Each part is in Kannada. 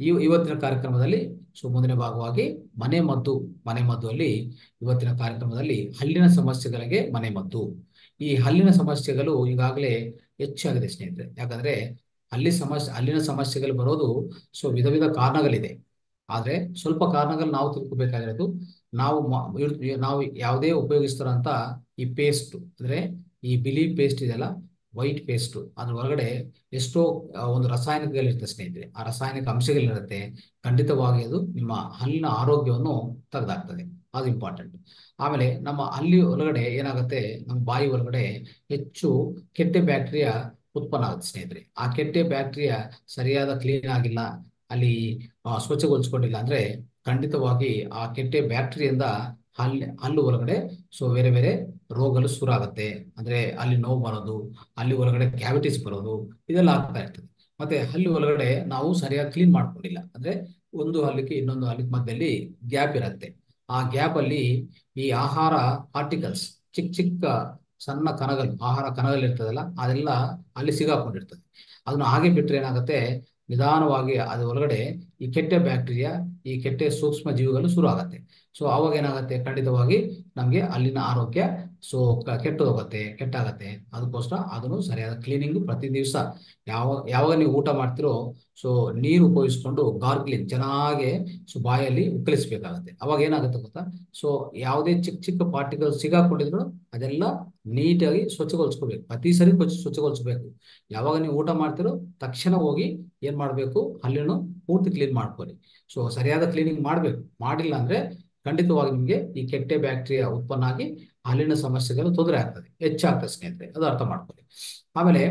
ಈ ಇವತ್ತಿನ ಕಾರ್ಯಕ್ರಮದಲ್ಲಿ ಸೊ ಮುಂದಿನ ಭಾಗವಾಗಿ ಮನೆ ಮದ್ದು ಮನೆ ಮದ್ದು ಅಲ್ಲಿ ಇವತ್ತಿನ ಕಾರ್ಯಕ್ರಮದಲ್ಲಿ ಹಲ್ಲಿನ ಸಮಸ್ಯೆಗಳಿಗೆ ಮನೆ ಮದ್ದು ಈ ಹಲ್ಲಿನ ಸಮಸ್ಯೆಗಳು ಈಗಾಗಲೇ ಹೆಚ್ಚಾಗಿದೆ ಸ್ನೇಹಿತರೆ ಯಾಕಂದ್ರೆ ಹಲ್ಲಿ ಸಮಸ್ಯೆ ಹಲ್ಲಿನ ಸಮಸ್ಯೆಗಳು ಬರೋದು ಸೊ ವಿಧ ವಿಧ ಕಾರಣಗಳಿದೆ ಆದ್ರೆ ಸ್ವಲ್ಪ ಕಾರಣಗಳು ನಾವು ತಿಳ್ಕೊಬೇಕಾಗಿರೋದು ನಾವು ಮ- ಇವ್- ನಾವು ಯಾವುದೇ ಉಪಯೋಗಿಸ್ತಾರಂತ ಈ ಪೇಸ್ಟ್ ಅಂದ್ರೆ ಈ ಬಿಳಿ ಪೇಸ್ಟ್ ಇದೆಯಲ್ಲ ವೈಟ್ ಪೇಸ್ಟ್ ಅದ್ರ ಒಳಗಡೆ ಎಷ್ಟೋ ಆ, ಒಂದು ರಾಸಾಯನಿಕಗಳಿರ್ತದೆ ಸ್ನೇಹಿತರೆ ಆ ರಾಸಾಯನಿಕ ಅಂಶಗಳಿರುತ್ತೆ ಖಂಡಿತವಾಗಿ ಅದು ನಿಮ್ಮ ಹಲ್ಲಿನ ಆರೋಗ್ಯವನ್ನು ತೆಗೆದಾಕ್ತದೆ ಅದು ಇಂಪಾರ್ಟೆಂಟ್ ಆಮೇಲೆ ನಮ್ಮ ಹಲ್ಲಿ ಒಳಗಡೆ ಏನಾಗುತ್ತೆ ನಮ್ಮ ಬಾಯಿ ಒಳಗಡೆ ಹೆಚ್ಚು ಕೆಟ್ಟ ಬ್ಯಾಕ್ಟೀರಿಯಾ ಉತ್ಪನ್ನ ಆಗುತ್ತೆ ಸ್ನೇಹಿತರೆ ಆ ಕೆಟ್ಟ ಬ್ಯಾಕ್ಟೀರಿಯಾ ಸರಿಯಾದ ಕ್ಲೀನ್ ಆಗಿಲ್ಲ ಅಲ್ಲಿ ಆ, ಸ್ವಚ್ಛಗೊಳಿಸ್ಕೊಂಡಿಲ್ಲ ಅಂದ್ರೆ ಖಂಡಿತವಾಗಿ ಆ ಕೆಟ್ಟ ಬ್ಯಾಕ್ಟೀರಿಯಿಂದ ಹಲ್ಲು ಹಲ್ಲು ಒಳಗಡೆ ಸೊ ಬೇರೆ ಬೇರೆ ರೋಗಗಳು ಶುರು ಆಗುತ್ತೆ ಅಂದ್ರೆ ಅಲ್ಲಿ ನೋವು ಬರೋದು ಅಲ್ಲಿ ಒಳಗಡೆ ಕ್ಯಾವಿಟೀಸ್ ಬರೋದು ಇದೆಲ್ಲ ಆಗ್ತಾ ಇರ್ತದೆ ಮತ್ತೆ ಹಲ್ಲಿ ಒಳಗಡೆ ನಾವು ಸರಿಯಾಗಿ ಕ್ಲೀನ್ ಮಾಡ್ಕೊಂಡಿಲ್ಲ ಅಂದ್ರೆ ಒಂದು ಹಲ್ಲಿಗೆ ಇನ್ನೊಂದು ಹಲ್ಲಿಗೆ ಮಧ್ಯದಲ್ಲಿ ಗ್ಯಾಪ್ ಇರುತ್ತೆ ಆ ಗ್ಯಾಪ್ ಅಲ್ಲಿ ಈ ಆಹಾರ ಆರ್ಟಿಕಲ್ಸ್ ಚಿಕ್ಕ ಚಿಕ್ಕ ಸಣ್ಣ ಕಣಗಳು ಆಹಾರ ಕಣಗಳು ಇರ್ತದಲ್ಲ ಅದೆಲ್ಲ ಅಲ್ಲಿ ಸಿಗಾಕೊಂಡಿರ್ತದೆ ಅದನ್ನ ಹಾಗೆ ಬಿಟ್ರೆ ಏನಾಗುತ್ತೆ ನಿಧಾನವಾಗಿ ಅದ್ರ ಒಳಗಡೆ ಈ ಕೆಟ್ಟ ಬ್ಯಾಕ್ಟೀರಿಯಾ ಈ ಕೆಟ್ಟ ಸೂಕ್ಷ್ಮ ಜೀವಿಗಳು ಶುರು ಆಗತ್ತೆ ಸೊ ಅವಾಗ ಏನಾಗುತ್ತೆ ಖಂಡಿತವಾಗಿ ನಮಗೆ ಅಲ್ಲಿನ ಆರೋಗ್ಯ ಸೊ ಕೆಟ್ಟೋಗುತ್ತೆ ಕೆಟ್ಟಾಗತ್ತೆ ಅದಕ್ಕೋಸ್ಕರ ಅದನ್ನು ಸರಿಯಾದ ಕ್ಲೀನಿಂಗ್ ಪ್ರತಿ ದಿವಸ ಯಾವ ಯಾವಾಗ ನೀವು ಊಟ ಮಾಡ್ತಿರೋ ಸೊ ನೀರು ಉಪಯೋಗಿಸ್ಕೊಂಡು ಗಾರ್ಗ್ಲಿಂಗ್ ಚೆನ್ನಾಗಿ ಸೊ ಬಾಯಲ್ಲಿ ಉಕ್ಕಳಿಸ್ಬೇಕಾಗತ್ತೆ ಅವಾಗ ಏನಾಗುತ್ತೆ ಗೊತ್ತಾ ಸೊ ಯಾವುದೇ ಚಿಕ್ಕ ಚಿಕ್ಕ ಪಾರ್ಟಿಕಲ್ ಸಿಗಾಕೊಂಡಿದ್ರು ಅದೆಲ್ಲ ನೀಟಾಗಿ ಸ್ವಚ್ಛಗೊಳಿಸ್ಕೋಬೇಕು ಪ್ರತಿ ಸರಿ ಸ್ವಚ್ಛ ಸ್ವಚ್ಛಗೊಳಿಸ್ಬೇಕು ಯಾವಾಗ ನೀವು ಊಟ ಮಾಡ್ತಿರೋ ತಕ್ಷಣ ಹೋಗಿ ಏನ್ ಮಾಡ್ಬೇಕು ಹಲ್ಲನ್ನು ಪೂರ್ತಿ ಕ್ಲೀನ್ ಮಾಡ್ಕೊಳ್ಳಿ ಸೊ ಸರಿಯಾದ ಕ್ಲೀನಿಂಗ್ ಮಾಡ್ಬೇಕು ಮಾಡಿಲ್ಲ ಅಂದ್ರೆ ಖಂಡಿತವಾಗಿ ನಿಮಗೆ ಈ ಕೆಟ್ಟ ಬ್ಯಾಕ್ಟೀರಿಯಾ ಉತ್ಪನ್ನ ಆಗಿ ಹಲ್ಲಿನ ಸಮಸ್ಯೆಗಳು ತೊಂದರೆ ಆಗ್ತದೆ ಹೆಚ್ಚಾಗ್ತದೆ ಸ್ನೇಹಿತರೆ ಅದು ಅರ್ಥ ಮಾಡ್ಕೊಳ್ಳಿ ಆಮೇಲೆ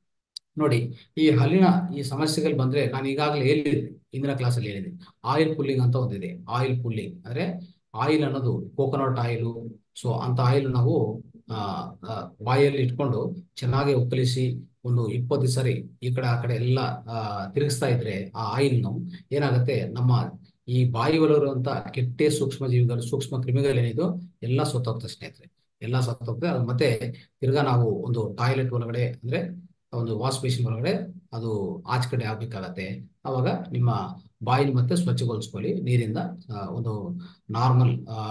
ನೋಡಿ ಈ ಹಲ್ಲಿನ ಈ ಸಮಸ್ಯೆಗಳು ಬಂದ್ರೆ ನಾನು ಈಗಾಗಲೇ ಹೇಳಿದ್ದೆ ಇಂದಿನ ಕ್ಲಾಸಲ್ಲಿ ಹೇಳಿದೆ ಆಯಿಲ್ ಪುಲ್ಲಿಂಗ್ ಅಂತ ಒಂದಿದೆ ಆಯಿಲ್ ಪುಲ್ಲಿಂಗ್ ಅಂದ್ರೆ ಆಯಿಲ್ ಅನ್ನೋದು ಕೋಕೋನಟ್ ಆಯಿಲು ಸೊ ಅಂತ ಆಯಿಲ್ ನಾವು ಆ, ಆ, ಬಾಯಲ್ಲಿ ಇಟ್ಕೊಂಡು ಚೆನ್ನಾಗಿ ಉಕ್ಕಳಿಸಿ ಒಂದು ಇಪ್ಪತ್ತು ಸರಿ ಈ ಕಡೆ ಆ ಕಡೆ ಎಲ್ಲ ಆ, ತಿರುಗಿಸ್ತಾ ಇದ್ರೆ ಆ ಆಯಿಲ್ನು ಏನಾಗುತ್ತೆ ನಮ್ಮ ಈ ಬಾಯಿ ಒಳಗಿರುವಂತ ಕೆಟ್ಟ ಸೂಕ್ಷ್ಮ ಜೀವಿಗಳು ಸೂಕ್ಷ್ಮ ಕ್ರಿಮಿಗಳೇನಿದೋ ಎಲ್ಲ ಸತ್ತೋಗ್ತದೆ ಸ್ನೇಹಿತರೆ ಎಲ್ಲ ಸತ್ತೋಗ್ತದೆ ಅದು ಮತ್ತೆ ತಿರ್ಗಾ ನಾವು ಒಂದು ಟಾಯ್ಲೆಟ್ ಒಳಗಡೆ ಅಂದ್ರೆ ಒಂದು ವಾಶ್ ಬೇಸಿನ್ ಒಳಗಡೆ ಅದು ಆಚೆ ಕಡೆ ಆಗ್ಬೇಕಾಗತ್ತೆ ಅವಾಗ ನಿಮ್ಮ ಬಾಯಿನ ಮತ್ತೆ ಸ್ವಚ್ಛಗೊಳಿಸ್ಕೊಳ್ಳಿ ನೀರಿಂದ ಆ, ಒಂದು ನಾರ್ಮಲ್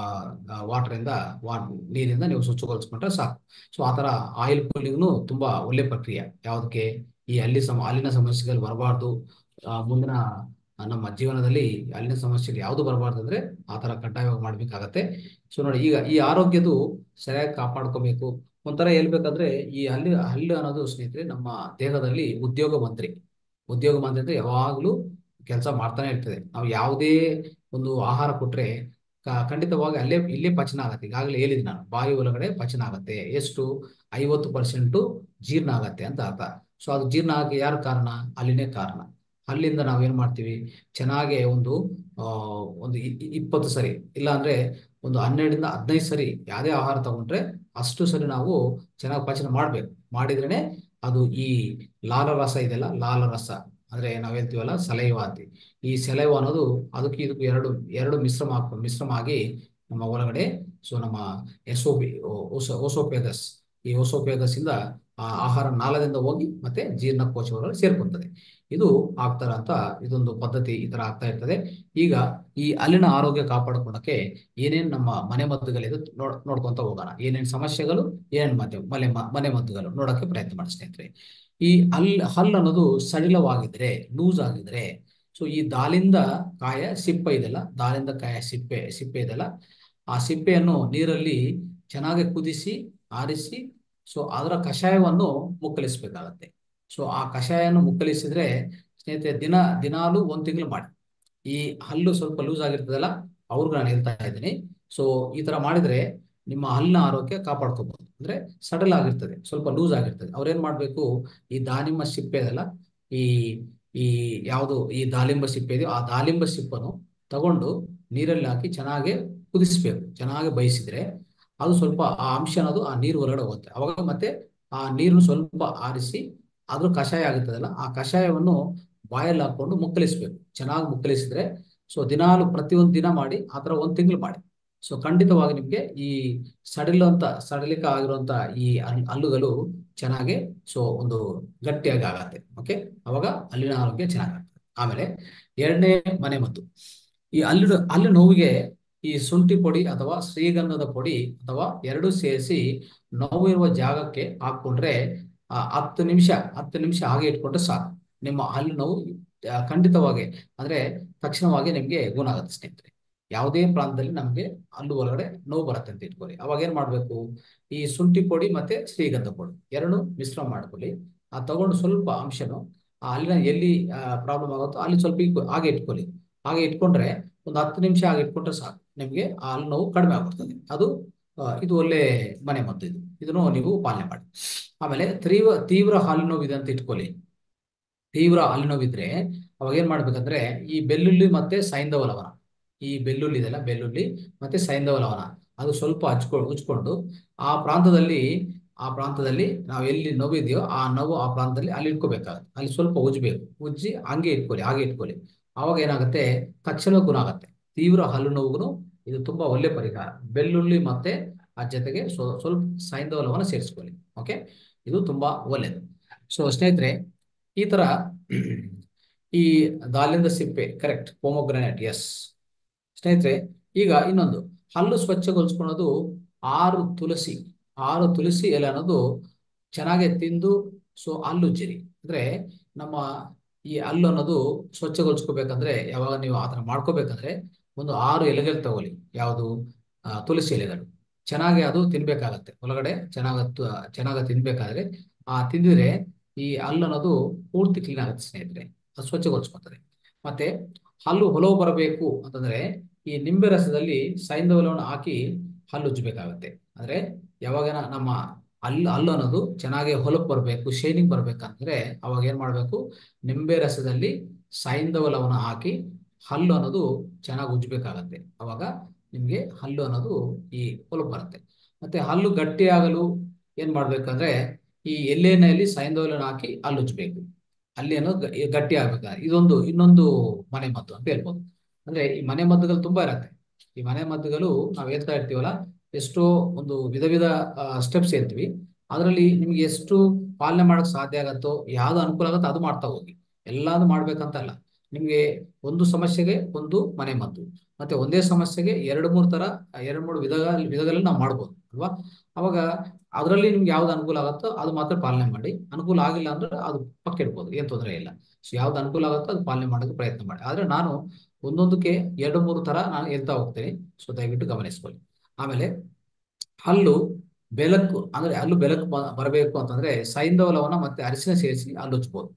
ವಾಟರ್ ಇಂದ ವಾ ನೀರಿಂದ ನೀವು ಸ್ವಚ್ಛಗೊಳಿಸ್ಕೊಂಡ್ರೆ ಸಾಕು ಸೊ ಆ ತರ ಆಯಿಲ್ ಕೂಲಿಂಗ್ನು ತುಂಬಾ ಒಳ್ಳೆ ಪ್ರಕ್ರಿಯೆ ಯಾವುದಕ್ಕೆ ಈ ಅಲ್ಲಿ ಸಮ ಅಲ್ಲಿನ ಸಮಸ್ಯೆಗಳು ಬರಬಾರ್ದು ಮುಂದಿನ ಆ, ನಮ್ಮ ಜೀವನದಲ್ಲಿ ಅಲ್ಲಿನ ಸಮಸ್ಯೆಗಳು ಯಾವುದು ಬರಬಾರ್ದು ಅಂದ್ರೆ ಆ ತರ ಕಡ್ಡಾಯವಾಗಿ ಮಾಡ್ಬೇಕಾಗತ್ತೆ ಸೊ ನೋಡಿ ಈಗ ಈ ಆರೋಗ್ಯದು ಸರಿಯಾಗಿ ಕಾಪಾಡ್ಕೋಬೇಕು ಒಂಥರ ಹೇಳ್ಬೇಕಂದ್ರೆ ಈ ಹಲ್ಲಿ ಹಲ್ಲು ಅನ್ನೋದು ಸ್ನೇಹಿತರೆ ನಮ್ಮ ದೇಹದಲ್ಲಿ ಉದ್ಯೋಗ ಮಂತ್ರಿ ಉದ್ಯೋಗ ಮಂತ್ರಿ ಅಂದ್ರೆ ಯಾವಾಗ್ಲೂ ಕೆಲಸ ಮಾಡ್ತಾನೆ ಇರ್ತದೆ ನಾವು ಯಾವುದೇ ಒಂದು ಆಹಾರ ಕೊಟ್ರೆ ಕ- ಖಂಡಿತವಾಗಿ ಅಲ್ಲೇ ಇಲ್ಲೇ ಪಚನ ಆಗತ್ತೆ ಈಗಾಗಲೇ ಹೇಳಿದ್ ನಾನು ಬಾಯಿ ಒಳಗಡೆ ಪಚನ ಆಗತ್ತೆ ಎಷ್ಟು ಐವತ್ತು ಪರ್ಸೆಂಟು ಜೀರ್ಣ ಆಗತ್ತೆ ಅಂತ ಅರ್ಥ ಸೊ ಅದು ಜೀರ್ಣ ಆಗಿ ಯಾರು ಕಾರಣ ಅಲ್ಲಿನೇ ಕಾರಣ ಅಲ್ಲಿಂದ ನಾವೇನ್ ಮಾಡ್ತೀವಿ ಚೆನ್ನಾಗೆ ಒಂದು ಆ ಒಂದು ಇ- ಇ- ಇಪ್ಪತ್ತು ಸರಿ ಇಲ್ಲ ಅಂದ್ರೆ ಒಂದು ಹನ್ನೆರಡರಿಂದ ಹದಿನೈದು ಸರಿ ಯಾವುದೇ ಆಹಾರ ತಗೊಂಡ್ರೆ ಅಷ್ಟು ಸರಿ ನಾವು ಚೆನ್ನಾಗಿ ಪಚನ ಮಾಡ್ಬೇಕು ಮಾಡಿದ್ರೇನೆ ಅದು ಈ ಲಾಲರಸ ಇದೆಯಲ್ಲ ಲಾಲರಸ ಅಂದ್ರೆ ನಾವ್ ಹೇಳ್ತೀವಲ್ಲ ಸಲೈವ ಅಂತೀವಿ ಈ ಸಲೈವ ಅನ್ನೋದು ಅದಕ್ಕೆ ಇದಕ್ಕೂ ಎರಡು ಎರಡು ಮಿಶ್ರಮ ಹಾಕಿ ಮಿಶ್ರಮ ಆಗಿ ನಮ್ಮ ಒಳಗಡೆ ಸೊ ನಮ್ಮ ಎಸೋಪಿ ಓಸೋಪೇಗಸ್ ಈ ಓಸೋಪೇಗಸ್ ಇಂದ ಆ ಆಹಾರ ನಾಳದಿಂದ ಹೋಗಿ ಮತ್ತೆ ಜೀರ್ಣಕೋಶ ಒಳಗಡೆ ಸೇರ್ಕೊಂತದೆ ಇದು ಆಗ್ತಾರ ಅಂತ ಇದೊಂದು ಪದ್ಧತಿ ಈ ತರ ಆಗ್ತಾ ಇರ್ತದೆ ಈಗ ಈ ಅಲ್ಲಿನ ಆರೋಗ್ಯ ಕಾಪಾಡ್ಕೊಳಕ್ಕೆ ಏನೇನ್ ನಮ್ಮ ಮನೆ ಮದ್ದುಗಳಿದೆ ನೋಡ್ ನೋಡ್ಕೊಂತ ಹೋಗೋಣ ಏನೇನ್ ಸಮಸ್ಯೆಗಳು ಏನೇನ್ ಮದ್ದು ಮನೆ ಮ- ಮನೆ ಮದ್ದುಗಳು ನೋಡಕ್ಕೆ ಪ್ರಯತ್ನ ಮಾಡಿ ಸ್ನೇಹಿತರೆ ಈ ಹಲ್ ಹಲ್ಲು ಅನ್ನೋದು ಸಡಿಲವಾಗಿದ್ರೆ ಲೂಸ್ ಆಗಿದ್ರೆ ಸೊ ಈ ದಾಳಿಂದ ಕಾಯ ಸಿಪ್ಪೆ ಇದೆಲ್ಲ ದಾಳಿಂದ ಕಾಯ ಸಿಪ್ಪೆ ಸಿಪ್ಪೆ ಇದೆಲ್ಲ ಆ ಸಿಪ್ಪೆಯನ್ನು ನೀರಲ್ಲಿ ಚೆನ್ನಾಗಿ ಕುದಿಸಿ ಆರಿಸಿ ಸೊ ಅದರ ಕಷಾಯವನ್ನು ಮುಕ್ಕಳಿಸ್ಬೇಕಾಗತ್ತೆ ಸೊ ಆ ಕಷಾಯವನ್ನು ಮುಕ್ಕಳಿಸಿದ್ರೆ ಸ್ನೇಹಿತರೆ ದಿನ ದಿನಾಲು ಒಂದ್ ತಿಂಗಳು ಮಾಡಿ ಈ ಹಲ್ಲು ಸ್ವಲ್ಪ ಲೂಸ್ ಆಗಿರ್ತದಲ್ಲ ಅವ್ರಿಗೆ ನಾನು ಹೇಳ್ತಾ ಇದ್ದೀನಿ ಸೊ ಈ ತರ ಮಾಡಿದ್ರೆ ನಿಮ್ಮ ಹಲ್ಲಿನ ಆರೋಗ್ಯ ಕಾಪಾಡ್ಕೋಬಹುದು ಅಂದ್ರೆ ಸಡಲ್ ಆಗಿರ್ತದೆ ಸ್ವಲ್ಪ ಲೂಸ್ ಆಗಿರ್ತದೆ ಅವ್ರೇನ್ ಮಾಡ್ಬೇಕು ಈ ದಾಳಿಂಬ ಸಿಪ್ಪೆ ಇದೆಲ್ಲ ಈ ಈ ಯಾವುದು ಈ ದಾಳಿಂಬ ಸಿಪ್ಪೆ ಇದೆಯೋ ಆ ದಾಳಿಂಬ ಸಿಪ್ಪನ್ನು ತಗೊಂಡು ನೀರಲ್ಲಿ ಹಾಕಿ ಚೆನ್ನಾಗಿ ಕುದಿಸ್ಬೇಕು ಚೆನ್ನಾಗಿ ಬೇಯಿಸಿದ್ರೆ ಅದು ಸ್ವಲ್ಪ ಆ ಅಂಶ ಅನ್ನೋದು ಆ ನೀರು ಹೊರಗಡೆ ಹೋಗುತ್ತೆ ಅವಾಗ ಮತ್ತೆ ಆ ನೀರನ್ನು ಸ್ವಲ್ಪ ಆರಿಸಿ ಅದ್ರ ಕಷಾಯ ಆಗುತ್ತದಲ್ಲ ಆ ಕಷಾಯವನ್ನು ಬಾಯಲ್ಲಿ ಹಾಕೊಂಡು ಮುಕ್ಕಳಿಸ್ಬೇಕು ಚೆನ್ನಾಗಿ ಮುಕ್ಕಳಿಸಿದ್ರೆ ಸೊ ದಿನಾಲು ಪ್ರತಿಯೊಂದು ದಿನ ಮಾಡಿ ಆ ಥರ ಒಂದು ತಿಂಗಳು ಮಾಡಿ ಸೊ ಖಂಡಿತವಾಗಿ ನಿಮಗೆ ಈ ಸಡಿಲಂತ ಸಡಿಲಿಕ ಆಗಿರುವಂತ ಈ ಹಲ್- ಹಲ್ಲುಗಳು ಚೆನ್ನಾಗಿ ಸೊ ಒಂದು ಗಟ್ಟಿಯಾಗಿ ಆಗತ್ತೆ ಓಕೆ ಅವಾಗ ಅಲ್ಲಿನ ಆರೋಗ್ಯ ಚೆನ್ನಾಗಾಗ್ತದೆ ಆಮೇಲೆ ಎರಡನೇ ಮನೆಮದ್ದು ಈ ಹಲ್ಲು ಹಲ್ಲು ನೋವಿಗೆ ಈ ಶುಂಠಿ ಪುಡಿ ಅಥವಾ ಶ್ರೀಗಂಧದ ಪುಡಿ ಅಥವಾ ಎರಡು ಸೇರಿಸಿ ನೋವು ಇರುವ ಜಾಗಕ್ಕೆ ಹಾಕೊಂಡ್ರೆ ಆ, ಹತ್ತು ನಿಮಿಷ ಹತ್ತು ನಿಮಿಷ ಹಾಗೆ ಇಟ್ಕೊಂಡ್ರೆ ಸಾಕು ನಿಮ್ಮ ಹಲ್ಲು ನೋವು ಆ, ಖಂಡಿತವಾಗಿ ಅಂದ್ರೆ ತಕ್ಷಣವಾಗಿ ನಿಮಗೆ ಗುಣ ಆಗುತ್ತೆ ಸ್ನೇಹಿತರೆ ಯಾವುದೇ ಪ್ರಾಂತದಲ್ಲಿ ನಮಗೆ ಹಲ್ಲು ಒಳಗಡೆ ನೋವು ಬರುತ್ತೆ ಅಂತ ಇಟ್ಕೊಳ್ಳಿ ಅವಾಗ ಏನ್ ಮಾಡ್ಬೇಕು ಈ ಶುಂಠಿ ಪುಡಿ ಮತ್ತೆ ಶ್ರೀಗಂಧ ಪುಡಿ ಎರಡು ಮಿಶ್ರಣ ಮಾಡ್ಕೊಳ್ಳಿ ಆ ತಗೊಂಡು ಸ್ವಲ್ಪ ಅಂಶನು ಆ ಹಲ್ಲಿನ ಎಲ್ಲಿ ಪ್ರಾಬ್ಲಮ್ ಆಗುತ್ತೋ ಅಲ್ಲಿ ಸ್ವಲ್ಪ ಇಕ್ಕು- ಹಾಗೆ ಇಟ್ಕೊಳ್ಳಿ ಹಾಗೆ ಇಟ್ಕೊಂಡ್ರೆ ಒಂದು ಹತ್ತು ನಿಮಿಷ ಹಾಗೆ ಇಟ್ಕೊಂಡ್ರೆ ಸಾಕು ನಿಮಗೆ ಆ ಹಲ್ಲು ನೋವು ಕಡಿಮೆ ಆಗ್ಬಿಡ್ತದೆ ಅದು ಆ, ಇದು ಒಳ್ಳೆ ಮನೆ ಮದ್ದು ಇದು ಇದನ್ನು ನೀವು ಪಾಲನೆ ಮಾಡಿ ಆಮೇಲೆ ತೀವ್ರ ತೀವ್ರ ಹಾಲು ನೋವಿದೆ ಅಂತ ಇಟ್ಕೊಳ್ಳಿ ತೀವ್ರ ಹಾಲು ನೋವಿದ್ರೆ ಅವಾಗ ಏನ್ ಮಾಡ್ಬೇಕಂದ್ರೆ ಈ ಬೆಳ್ಳುಳ್ಳಿ ಮತ್ತೆ ಸೈಂಧವ ಲವಣ ಈ ಬೆಳ್ಳುಳ್ಳಿ ಇದೆಲ್ಲ ಬೆಳ್ಳುಳ್ಳಿ ಮತ್ತೆ ಸೈಂಧವ ಲವಣ ಅದು ಸ್ವಲ್ಪ ಹಚ್ಕೊಂಡು ಉಜ್ಕೊಂಡು ಆ ಪ್ರಾಂತದಲ್ಲಿ ಆ ಪ್ರಾಂತದಲ್ಲಿ ನಾವು ಎಲ್ಲಿ ನೋವಿದೆಯೋ ಆ ನೋವು ಆ ಪ್ರಾಂತದಲ್ಲಿ ಅಲ್ಲಿ ಇಟ್ಕೋಬೇಕಾಗುತ್ತೆ ಅಲ್ಲಿ ಸ್ವಲ್ಪ ಉಜ್ಬೇಕು ಉಜ್ಜಿ ಹಂಗೆ ಇಟ್ಕೊಳ್ಳಿ ಹಾಗೆ ಇಟ್ಕೊಳ್ಳಿ ಅವಾಗ ಏನಾಗುತ್ತೆ ತಕ್ಷಣ ಗುಣ ಆಗುತ್ತೆ ತೀವ್ರ ಹಲ್ಲು ನೋವುಗೂ ಇದು ತುಂಬಾ ಒಳ್ಳೆ ಪರಿಹಾರ ಬೆಳ್ಳುಳ್ಳಿ ಮತ್ತೆ ಆ ಜೊತೆಗೆ ಸ್ವ- ಸ್ವಲ್ಪ ಸೈಂಧವ ಲವಣ ಸೇರಿಸ್ಕೊಳ್ಳಿ ಓಕೆ ಇದು ತುಂಬಾ ಒಳ್ಳೆಯದು ಸೊ ಸ್ನೇಹಿತರೆ ಈ ತರ ಈ ದಾಳಿಂಬೆ ಸಿಪ್ಪೆ ಕರೆಕ್ಟ್ ಪೋಮೋಗ್ರಾನೇಟ್ ಎಸ್ ಸ್ನೇಹಿತರೆ ಈಗ ಇನ್ನೊಂದು ಹಲ್ಲು ಸ್ವಚ್ಛಗೊಳಿಸ್ಕೊಳ್ಳೋದು ಆರು ತುಳಸಿ ಆರು ತುಳಸಿ ಎಲೆ ಅನ್ನೋದು ಚೆನ್ನಾಗಿ ತಿಂದು ಸೊ ಹಲ್ಲುಜ್ಜಿರಿ ಅಂದ್ರೆ ನಮ್ಮ ಈ ಹಲ್ಲು ಅನ್ನೋದು ಸ್ವಚ್ಛಗೊಳಿಸ್ಕೋಬೇಕಂದ್ರೆ ಯಾವಾಗ ನೀವು ಆತರ ಮಾಡ್ಕೋಬೇಕಂದ್ರೆ ಒಂದು ಆರು ಎಲೆಗಳು ತಗೊಳ್ಳಿ ಯಾವುದು ಆ, ತುಳಸಿ ಎಲೆಗಳು ಚೆನ್ನಾಗಿ ಅದು ತಿನ್ಬೇಕಾಗತ್ತೆ ಒಳಗಡೆ ಚೆನ್ನಾಗ ಚೆನ್ನಾಗ ತಿನ್ಬೇಕಾದ್ರೆ ಆ ತಿಂದಿದ್ರೆ ಈ ಹಲ್ಲು ಅನ್ನೋದು ಪೂರ್ತಿ ಕ್ಲೀನ್ ಆಗುತ್ತೆ ಸ್ನೇಹಿತರೆ ಅದು ಸ್ವಚ್ಛಗೊಳಿಸ್ಕೊತದೆ ಮತ್ತೆ ಹಲ್ಲು ಹೊಲವು ಬರಬೇಕು ಅಂತಂದ್ರೆ ಈ ನಿಂಬೆ ರಸದಲ್ಲಿ ಸೈಂಧವಲವನ್ನು ಹಾಕಿ ಹಲ್ಲು ಉಜ್ಜಬೇಕಾಗತ್ತೆ ಅಂದ್ರೆ ಯಾವಾಗ ನಮ್ಮ ಹಲ್ಲು ಹಲ್ಲು ಅನ್ನೋದು ಚೆನ್ನಾಗಿ ಹೊಲಕ್ಕೆ ಬರಬೇಕು ಶೈನಿಂಗ್ ಬರ್ಬೇಕಂದ್ರೆ ಅವಾಗ ಏನ್ ಮಾಡ್ಬೇಕು ನಿಂಬೆ ರಸದಲ್ಲಿ ಸೈಂಧವ ಲವಣ ಹಾಕಿ ಹಲ್ಲು ಅನ್ನೋದು ಚೆನ್ನಾಗಿ ಉಜ್ಜಬೇಕಾಗತ್ತೆ ಅವಾಗ ನಿಮ್ಗೆ ಹಲ್ಲು ಅನ್ನೋದು ಈ ಹೊಲಕ್ಕೆ ಬರುತ್ತೆ ಮತ್ತೆ ಹಲ್ಲು ಗಟ್ಟಿಯಾಗಲು ಏನ್ ಮಾಡ್ಬೇಕಂದ್ರೆ ಈ ಎಲೆಯಲ್ಲಿ ಸೈಂಧವ ಲವಣ ಹಾಕಿ ಹಲ್ಲು ಉಜ್ಜಬೇಕು ಅಲ್ಲಿ ಅನ್ನೋದು ಗ- ಗಟ್ಟಿ ಆಗ್ಬೇಕಾದ್ರೆ ಇದೊಂದು ಇನ್ನೊಂದು ಮನೆ ಮದ್ದು ಅಂತ ಹೇಳ್ಬೋದು ಅಂದ್ರೆ ಈ ಮನೆ ಮದ್ದುಗಳು ತುಂಬಾ ಇರತ್ತೆ ಈ ಮನೆ ಮದ್ದುಗಳು ನಾವು ಹೇಳ್ತಾ ಇರ್ತೀವಲ್ಲ ಎಷ್ಟೋ ಒಂದು ವಿಧ ವಿಧ ಸ್ಟೆಪ್ಸ್ ಹೇಳ್ತೀವಿ ಅದರಲ್ಲಿ ನಿಮ್ಗೆ ಎಷ್ಟು ಪಾಲನೆ ಮಾಡಕ್ ಸಾಧ್ಯ ಆಗತ್ತೋ ಯಾವ್ದು ಅನುಕೂಲ ಆಗುತ್ತೋ ಅದು ಮಾಡ್ತಾ ಹೋಗಿ ಎಲ್ಲಾನು ಮಾಡ್ಬೇಕಂತಲ್ಲ ನಿಮ್ಗೆ ಒಂದು ಸಮಸ್ಯೆಗೆ ಒಂದು ಮನೆ ಮದ್ದು ಮತ್ತೆ ಒಂದೇ ಸಮಸ್ಯೆಗೆ ಎರಡು ಮೂರು ತರ ಎರಡು ಮೂರು ವಿಧ ವಿಧಗಳಲ್ಲಿ ನಾವು ಮಾಡ್ಬೋದು ಅಲ್ವಾ ಅವಾಗ ಅದರಲ್ಲಿ ನಿಮ್ಗೆ ಯಾವ್ದು ಅನುಕೂಲ ಆಗುತ್ತೋ ಅದು ಮಾತ್ರ ಪಾಲನೆ ಮಾಡಿ ಅನುಕೂಲ ಆಗಿಲ್ಲ ಅಂದ್ರೆ ಅದು ಪಕ್ಕ ಇಡ್ಬೋದು ಏನ್ ತೊಂದರೆ ಇಲ್ಲ ಸೊ ಯಾವ್ದು ಅನುಕೂಲ ಆಗುತ್ತೋ ಅದು ಪಾಲನೆ ಮಾಡೋಕೆ ಪ್ರಯತ್ನ ಮಾಡಿ ಆದ್ರೆ ನಾನು ಒಂದೊಂದಕ್ಕೆ ಎರಡು ಮೂರು ತರ ನಾನು ಹೇಳ್ತಾ ಹೋಗ್ತೇನೆ ಸೊ ದಯವಿಟ್ಟು ಗಮನಿಸ್ಕೊಳ್ಳಿ ಆಮೇಲೆ ಹಲ್ಲು ಬೆಳಕು ಅಂದ್ರೆ ಹಲ್ಲು ಬೆಳಕು ಬ- ಬರಬೇಕು ಅಂತಂದ್ರೆ ಸೈಂಧವ ಲವಣ ಮತ್ತೆ ಅರಿಶಿನ ಸೇರಿಸಿ ಹಲ್ಲು ಉಜ್ಬೋದು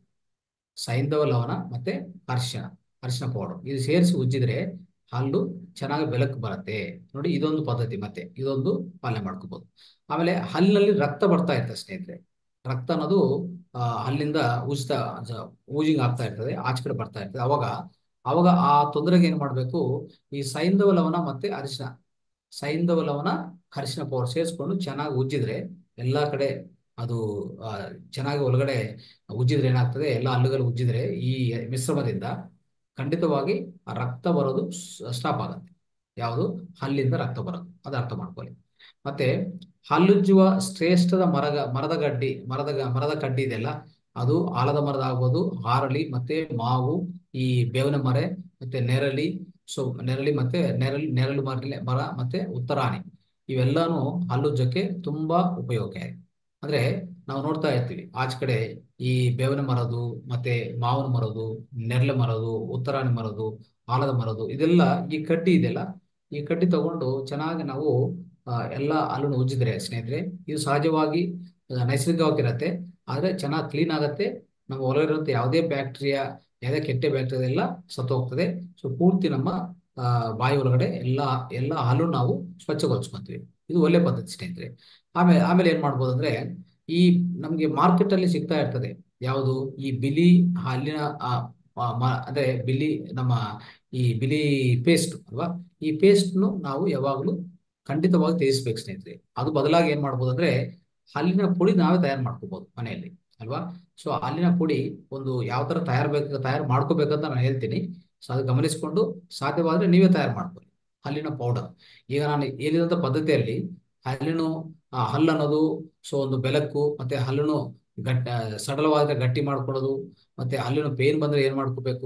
ಸೈಂಧವ ಲವಣ ಮತ್ತೆ ಅರಿಶಿಣ ಅರಿಶಿನ ಪೌಡರ್ ಇದು ಸೇರಿಸಿ ಉಜ್ಜಿದ್ರೆ ಹಲ್ಲು ಚೆನ್ನಾಗಿ ಬೆಳಕು ಬರುತ್ತೆ ನೋಡಿ ಇದೊಂದು ಪದ್ಧತಿ ಮತ್ತೆ ಇದೊಂದು ಪಾಲನೆ ಮಾಡ್ಕೋಬಹುದು ಆಮೇಲೆ ಹಲ್ಲಿನಲ್ಲಿ ರಕ್ತ ಬರ್ತಾ ಇರ್ತದೆ ಸ್ನೇಹಿತರೆ ರಕ್ತ ಅನ್ನೋದು ಆ, ಹಲ್ಲಿಂದ ಉಜ್ತಾ ಊಜಿಂಗ್ ಆಗ್ತಾ ಇರ್ತದೆ ಆಚೆ ಕಡೆ ಬರ್ತಾ ಇರ್ತದೆ ಅವಾಗ ಅವಾಗ ಆ ತೊಂದರೆಗೆ ಏನ್ ಮಾಡ್ಬೇಕು ಈ ಸೈಂಧವ ಲವಣ ಮತ್ತೆ ಅರಿಶಿನ ಸೈಂಧವ ಲವಣ ಅರಿಶಿನ ಪೌಡರ್ ಸೇರಿಸ್ಕೊಂಡು ಚೆನ್ನಾಗಿ ಉಜ್ಜಿದ್ರೆ ಎಲ್ಲಾ ಕಡೆ ಅದು ಆ, ಚೆನ್ನಾಗಿ ಒಳಗಡೆ ಉಜ್ಜಿದ್ರೆ ಏನಾಗ್ತದೆ ಎಲ್ಲ ಹಲ್ಲುಗಳು ಉಜ್ಜಿದ್ರೆ ಈ ಮಿಶ್ರಮದಿಂದ ಖಂಡಿತವಾಗಿ ಆ ರಕ್ತ ಬರೋದು ಸ್ಟಾಪ್ ಆಗುತ್ತೆ ಯಾವುದು ಹಲ್ಲಿಂದ ರಕ್ತ ಬರೋದು ಅದು ಅರ್ಥ ಮಾಡ್ಕೊಳ್ಳಿ ಮತ್ತೆ ಹಲ್ಲುಜ್ಜುವ ಶ್ರೇಷ್ಠದ ಮರದ ಮರದ ಗಡ್ಡಿ ಮರದ ಗ- ಮರದ ಕಡ್ಡಿ ಇದೆಯಲ್ಲ ಅದು ಆಲದ ಮರದ ಆಗ್ಬೋದು ಹಾರಳಿ ಮತ್ತೆ ಮಾವು ಈ ಬೇವಿನ ಮರ ಮತ್ತೆ ನೆರಳಿ ಸೊ ನೆರಳಿ ಮತ್ತೆ ನೆರಳಿ ನೆರಳು ಮರ ಮರ ಮತ್ತೆ ಉತ್ತರಾಣಿ ಇವೆಲ್ಲಾನು ಹಲ್ಲುಜ್ಜಕ್ಕೆ ತುಂಬಾ ಉಪಯೋಗಕಾರಿ ಅಂದ್ರೆ ನಾವು ನೋಡ್ತಾ ಇರ್ತೀವಿ ಆಚೆ ಕಡೆ ಈ ಬೇವಿನ ಮರದು ಮತ್ತೆ ಮಾವಿನ ಮರದು ನೆರಳೆ ಮರದು ಉತ್ತರಾಣಿ ಮರದು ಆಲದ ಮರದು ಇದೆಲ್ಲ ಈ ಕಡ್ಡಿ ಇದೆಯಲ್ಲ ಈ ಕಡ್ಡಿ ತಗೊಂಡು ಚೆನ್ನಾಗಿ ನಾವು ಆ, ಎಲ್ಲ ಹಲ್ಲನ್ನು ಉಜ್ಜಿದ್ರೆ ಸ್ನೇಹಿತರೆ ಇದು ಸಹಜವಾಗಿ ಆ, ನೈಸರ್ಗಿಕವಾಗಿರತ್ತೆ ಆದ್ರೆ ಚೆನ್ನಾಗಿ ಕ್ಲೀನ್ ಆಗತ್ತೆ ನಮ್ಮ ಒಳಗಿರುವಂತ ಯಾವುದೇ ಬ್ಯಾಕ್ಟೀರಿಯಾ ಯಾವುದೇ ಕೆಟ್ಟ ಬ್ಯಾಕ್ಟೀರಿಯಾ ಎಲ್ಲ ಸತ್ತು ಹೋಗ್ತದೆ ಸೊ ಪೂರ್ತಿ ನಮ್ಮ ಆ, ಬಾಯಿ ಒಳಗಡೆ ಎಲ್ಲ ಎಲ್ಲ ಹಲ್ಲು ನಾವು ಸ್ವಚ್ಛಗೊಳಿಸ್ಕೊಂತೀವಿ ಇದು ಒಳ್ಳೆ ಪದ್ಧತಿ ಸ್ನೇಹಿತರೆ ಆಮೇಲೆ ಆಮೇಲೆ ಏನ್ ಮಾಡ್ಬೋದು ಅಂದ್ರೆ ಈ ನಮ್ಗೆ ಮಾರ್ಕೆಟ್ ಅಲ್ಲಿ ಸಿಗ್ತಾ ಇರ್ತದೆ ಯಾವುದು ಈ ಬಿಳಿ ಹಲ್ಲಿನ ಆ, ಆ, ಮ- ಅಂದ್ರೆ ಬಿಳಿ ನಮ್ಮ ಈ ಬಿಳಿ ಪೇಸ್ಟ್ ಅಲ್ವಾ ಈ ಪೇಸ್ಟ್ ನಾವು ಯಾವಾಗಲೂ ಖಂಡಿತವಾಗಿ ತ್ಯಜಿಸ್ಬೇಕು ಸ್ನೇಹಿತರೆ ಅದು ಬದಲಾಗಿ ಏನ್ ಮಾಡ್ಬೋದು ಅಂದ್ರೆ ಹಲ್ಲಿನ ಪುಡಿ ನಾವೇ ತಯಾರು ಮಾಡ್ಕೋಬಹುದು ಮನೆಯಲ್ಲಿ ಅಲ್ವಾ ಸೊ ಹಲ್ಲಿನ ಪುಡಿ ಒಂದು ಯಾವ ತರ ತಯಾರು ಬೇಕು ತಯಾರು ಮಾಡ್ಕೋಬೇಕಂತ ನಾನು ಹೇಳ್ತೀನಿ ಸೊ ಅದು ಗಮನಿಸಿಕೊಂಡು ಸಾಧ್ಯವಾದ್ರೆ ನೀವೇ ತಯಾರು ಮಾಡ್ಕೊಳ್ಳಿ ಹಲ್ಲಿನ ಪೌಡರ್ ಈಗ ನಾನು ಹೇಳಿದಂತ ಪದ್ಧತಿಯಲ್ಲಿ ಹಲ್ಲಿನ ಆ, ಹಲ್ಲು ಅನ್ನೋದು ಸೊ ಒಂದು ಬೆಳಕು ಮತ್ತೆ ಹಲ್ಲುನು ಗಟ್ಟ ಸಡಲವಾದ ಗಟ್ಟಿ ಮಾಡ್ಕೊಳ್ಳೋದು ಮತ್ತೆ ಹಲ್ಲಿನ ಪೇನ್ ಬಂದ್ರೆ ಏನ್ ಮಾಡ್ಕೋಬೇಕು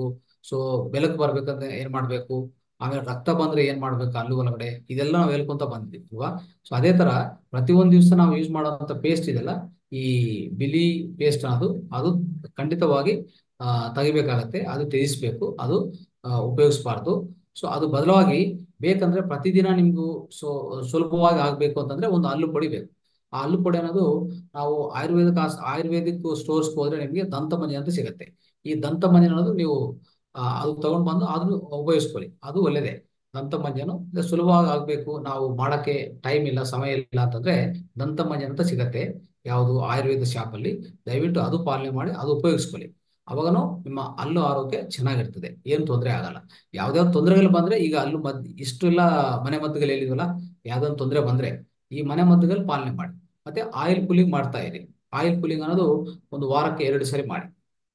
ಸೊ ಬೆಳಕು ಬರ್ಬೇಕಂದ್ರೆ ಏನ್ ಮಾಡ್ಬೇಕು ಆಮೇಲೆ ರಕ್ತ ಬಂದ್ರೆ ಏನ್ ಮಾಡ್ಬೇಕು ಹಲ್ಲು ಒಳಗಡೆ ಇದೆಲ್ಲ ನಾವು ಹೇಳ್ಕೊಂತ ಬಂದ್ವಿ ಅಲ್ವಾ ಸೊ ಅದೇ ತರ ಪ್ರತಿಯೊಂದು ದಿವಸ ನಾವು ಯೂಸ್ ಮಾಡುವಂತ ಪೇಸ್ಟ್ ಇದೆಲ್ಲ ಈ ಬಿಳಿ ಪೇಸ್ಟ್ ಅನ್ನೋದು ಅದು ಖಂಡಿತವಾಗಿ ಆ, ತೆಗಿಬೇಕಾಗತ್ತೆ ಅದು ತ್ಯಜಿಸ್ಬೇಕು ಅದು ಆ, ಉಪಯೋಗಿಸಬಾರ್ದು ಸೊ ಅದು ಬದಲಾಗಿ ಬೇಕಂದ್ರೆ ಪ್ರತಿದಿನ ನಿಮ್ಗೂ ಸೊ ಸುಲಭವಾಗಿ ಆಗ್ಬೇಕು ಅಂತಂದ್ರೆ ಒಂದು ಹಲ್ಲು ಪುಡಿ ಬೇಕು ಆ ಹಲ್ಲು ಪುಡಿ ಅನ್ನೋದು ನಾವು ಆಯುರ್ವೇದಿಕ್ ಆಸ್- ಆಯುರ್ವೇದಿಕ್ ಸ್ಟೋರ್ಸ್ ಹೋದ್ರೆ ನಿಮಗೆ ದಂತಮಂಜಿ ಅಂತ ಸಿಗುತ್ತೆ ಈ ದಂತಮಂಜಿ ಅನ್ನೋದು ನೀವು ಆ, ಅದು ತಗೊಂಡ್ ಬಂದು ಅದನ್ನು ಉಪಯೋಗಿಸ್ಕೊಳ್ಳಿ ಅದು ಒಳ್ಳೇದೇ ದಂತಮಂಜನು ಇದು ಸುಲಭವಾಗಿ ಆಗ್ಬೇಕು ನಾವು ಮಾಡಕ್ಕೆ ಟೈಮ್ ಇಲ್ಲ ಸಮಯ ಇಲ್ಲ ಅಂತಂದ್ರೆ ದಂತಮಂಜನ್ ಅಂತ ಸಿಗತ್ತೆ ಯಾವುದು ಆಯುರ್ವೇದ ಶಾಪ್ ಅಲ್ಲಿ ದಯವಿಟ್ಟು ಅದು ಪಾಲನೆ ಮಾಡಿ ಅದು ಉಪಯೋಗಿಸ್ಕೊಳ್ಳಿ ಅವಾಗನು ನಿಮ್ಮ ಹಲ್ಲು ಆರೋಗ್ಯ ಚೆನ್ನಾಗಿರ್ತದೆ ಏನು ತೊಂದರೆ ಆಗಲ್ಲ ಯಾವ್ದಾವ್ದು ತೊಂದರೆಗಳು ಬಂದ್ರೆ ಈಗ ಹಲ್ಲು ಮದ್ ಇಷ್ಟೆಲ್ಲ ಮನೆ ಮದ್ದುಗಳು ಹೇಳಿದ್ವಲ್ಲ ಯಾವ್ದಾದ್ರು ತೊಂದರೆ ಬಂದ್ರೆ ಈ ಮನೆ ಮದ್ದುಗಳು ಪಾಲನೆ ಮಾಡಿ ಮತ್ತೆ ಆಯಿಲ್ ಪುಲ್ಲಿಂಗ್ ಮಾಡ್ತಾ ಇರಿ ಆಯಿಲ್ ಪುಲ್ಲಿಂಗ್ ಅನ್ನೋದು ಒಂದು ವಾರಕ್ಕೆ ಎರಡು ಸರಿ ಮಾಡಿ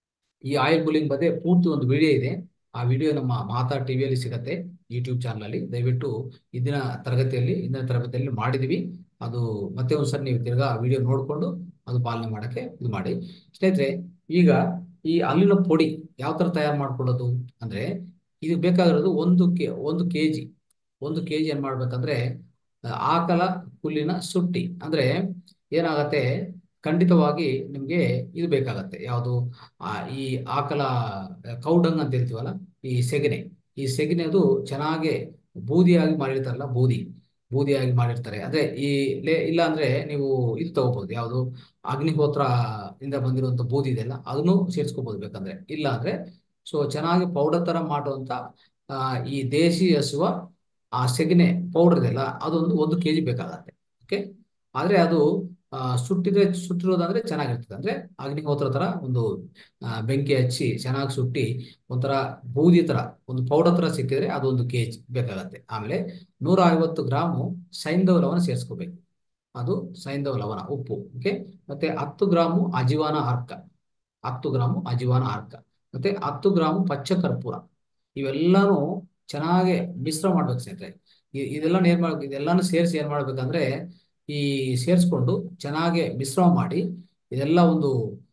ಈ ಆಯಿಲ್ ಪುಲ್ಲಿಂಗ್ ಬಗ್ಗೆ ಪೂರ್ತಿ ಒಂದು ವಿಡಿಯೋ ಇದೆ ಆ ವಿಡಿಯೋ ನಮ್ಮ ಮಾತಾ ಟಿವಿಯಲ್ಲಿ ಸಿಗತ್ತೆ ಯೂಟ್ಯೂಬ್ ಚಾನಲ್ ಅಲ್ಲಿ ದಯವಿಟ್ಟು ಇಂದಿನ ತರಗತಿಯಲ್ಲಿ ಇಂದಿನ ತರಗತಿಯಲ್ಲಿ ಮಾಡಿದೀವಿ ಅದು ಮತ್ತೆ ಒಂದ್ಸರಿ ನೀವು ತಿರ್ಗಾ ವಿಡಿಯೋ ನೋಡ್ಕೊಂಡು ಅದು ಪಾಲನೆ ಮಾಡಕ್ಕೆ ಇದು ಮಾಡಿ ಸ್ನೇಹಿತರೆ ಈಗ ಈ ಹಲ್ಲಿನ ಪುಡಿ ಯಾವ ತರ ತಯಾರು ಮಾಡ್ಕೊಳ್ಳೋದು ಅಂದ್ರೆ ಇದು ಬೇಕಾಗಿರೋದು ಒಂದು ಕೆ ಒಂದು ಕೆಜಿ ಒಂದು ಕೆಜಿ ಏನ್ ಮಾಡ್ಬೇಕಂದ್ರೆ ಆ, ಆಕಳ ಹುಲ್ಲಿನ ಸುಟ್ಟಿ ಅಂದ್ರೆ ಏನಾಗತ್ತೆ ಖಂಡಿತವಾಗಿ ನಿಮ್ಗೆ ಇದು ಬೇಕಾಗತ್ತೆ ಯಾವುದು ಆ, ಈ ಆಕಳ ಕೌಡಂಗ್ ಅಂತ ಹೇಳ್ತೀವಲ್ಲ ಈ ಸೆಗಣಿ ಈ ಸೆಗಣಿ ಅದು ಚೆನ್ನಾಗಿ ಬೂದಿಯಾಗಿ ಮಾಡಿರ್ತಾರಲ್ಲ ಬೂದಿ ಬೂದಿಯಾಗಿ ಮಾಡಿರ್ತಾರೆ ಅಂದ್ರೆ ಈ ಲೇ- ಇಲ್ಲ ಅಂದ್ರೆ ನೀವು ಇದು ತಗೋಬಹುದು ಯಾವುದು ಅಗ್ನಿಹೋತ್ರ ಇಂದ ಬಂದಿರುವಂತ ಬೂದಿ ಇದೆಯಲ್ಲ ಅದನ್ನು ಸೇರಿಸ್ಕೋಬಹುದು ಬೇಕಂದ್ರೆ ಇಲ್ಲ ಅಂದ್ರೆ ಸೊ ಚೆನ್ನಾಗಿ ಪೌಡರ್ ತರ ಮಾಡುವಂತ ಆ, ಈ ದೇಶಿ ಹಸುವ ಆ ಸೆಗಣಿ ಪೌಡರ್ ಇದೆಯಲ್ಲ ಅದೊಂದು ಒಂದು ಕೆಜಿ ಬೇಕಾಗತ್ತೆ ಓಕೆ ಆದ್ರೆ ಅದು ಆ, ಸುಟ್ಟಿದ್ರೆ ಸುಟ್ಟಿರೋದಂದ್ರೆ ಚೆನ್ನಾಗಿರ್ತದೆ ಅಂದ್ರೆ ಅಗ್ನಿಹೋತ್ರ ತರ ಒಂದು ಆ, ಬೆಂಕಿ ಹಚ್ಚಿ ಚೆನ್ನಾಗಿ ಸುಟ್ಟಿ ಒಂಥರ ಬೂದಿ ತರ ಒಂದು ಪೌಡರ್ ತರ ಸಿಕ್ಕಿದ್ರೆ ಅದು ಒಂದು ಕೆಜಿ ಬೇಕಾಗತ್ತೆ ಆಮೇಲೆ ನೂರ ಐವತ್ತು ಗ್ರಾಮು ಸೈಂಧವ ಲವಣ ಸೇರಿಸ್ಕೋಬೇಕು ಅದು ಸೈಂಧವ ಲವಣ ಉಪ್ಪು ಓಕೆ ಮತ್ತೆ ಹತ್ತು ಗ್ರಾಮು ಅಜಿವಾನ ಅರ್ಕ ಹತ್ತು ಗ್ರಾಮು ಅಜಿವಾನ ಅರ್ಕ ಮತ್ತೆ ಹತ್ತು ಗ್ರಾಮು ಪಚ್ಚ ಕರ್ಪೂರ ಇವೆಲ್ಲಾನು ಚೆನ್ನಾಗಿ ಮಿಶ್ರ ಮಾಡ್ಬೇಕು ಸ್ನೇಹಿತರೆ ಇ- ಇದೆಲ್ಲ ಏನ್ ಮಾಡ್ಬೇಕು ಇದೆಲ್ಲಾನು ಸೇರಿಸಿ ಏನ್ ಮಾಡ್ಬೇಕಂದ್ರೆ ಈ ಸೇರಿಸ್ಕೊಂಡು ಚೆನ್ನಾಗಿ ಮಿಶ್ರಣ ಮಾಡಿ ಇದೆಲ್ಲ ಒಂದು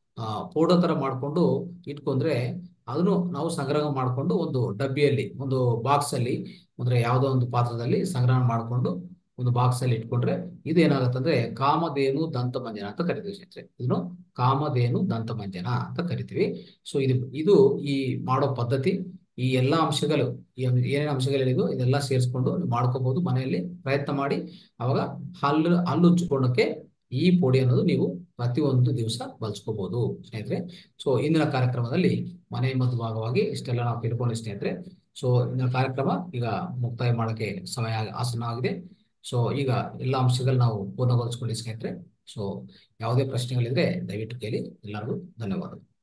ಪೌಡರ್ ತರ ಮಾಡ್ಕೊಂಡು ಇಟ್ಕೊಂಡ್ರೆ ಅದನ್ನು ನಾವು ಸಂಗ್ರಹ ಮಾಡಿಕೊಂಡು ಒಂದು ಡಬ್ಬಿಯಲ್ಲಿ ಒಂದು ಬಾಕ್ಸ್ ಅಲ್ಲಿ ಅಂದ್ರೆ ಯಾವುದೋ ಒಂದು ಪಾತ್ರದಲ್ಲಿ ಸಂಗ್ರಹ ಮಾಡಿಕೊಂಡು ಒಂದು ಬಾಕ್ಸ್ ಅಲ್ಲಿ ಇಟ್ಕೊಂಡ್ರೆ ಇದು ಏನಾಗುತ್ತಂದ್ರೆ ಕಾಮಧೇನು ದಂತಮಂಜನ ಅಂತ ಕರಿತೀವಿ ಸ್ನೇಹಿತರೆ ಇದನ್ನು ಕಾಮಧೇನು ದಂತಮಂಜನ ಅಂತ ಕರಿತೀವಿ ಸೊ ಇದು ಇದು ಈ ಮಾಡೋ ಪದ್ಧತಿ ಈ ಎಲ್ಲಾ ಅಂಶಗಳು ಈ ಅಂಶ- ಏನೇನು ಅಂಶಗಳಿದೆಯೋ ಇದೆಲ್ಲ ಸೇರಿಸ್ಕೊಂಡು ನೀವು ಮಾಡ್ಕೋಬಹುದು ಮನೆಯಲ್ಲಿ ಪ್ರಯತ್ನ ಮಾಡಿ ಅವಾಗ ಹಲ್ಲು ಹಲ್ಲು ಉಜ್ಜಿಕೊಳ್ಳೋಕೆ ಈ ಪುಡಿ ಅನ್ನೋದು ನೀವು ಪ್ರತಿಯೊಂದು ದಿವಸ ಬಳಸ್ಕೋಬಹುದು ಸ್ನೇಹಿತರೆ ಸೊ ಇಂದಿನ ಕಾರ್ಯಕ್ರಮದಲ್ಲಿ ಮನೆ ಮದ್ದು ಭಾಗವಾಗಿ ಇಷ್ಟೆಲ್ಲ ನಾವು ತಿಳ್ಕೊಂಡು ಸ್ನೇಹಿತರೆ ಸೊ ಇಂದಿನ ಕಾರ್ಯಕ್ರಮ ಈಗ ಮುಕ್ತಾಯ ಮಾಡೋಕೆ ಸಮಯ ಆಸನ ಆಗಿದೆ ಸೊ ಈಗ ಎಲ್ಲ ಅಂಶಗಳು ನಾವು ಪೂರ್ಣಗೊಳಿಸ್ಕೊಳ್ಳಿ ಸ್ನೇಹಿತರೆ ಸೊ ಯಾವುದೇ ಪ್ರಶ್ನೆಗಳಿದ್ರೆ ದಯವಿಟ್ಟು ಕೇಳಿ ಎಲ್ಲರಿಗೂ ಧನ್ಯವಾದಗಳು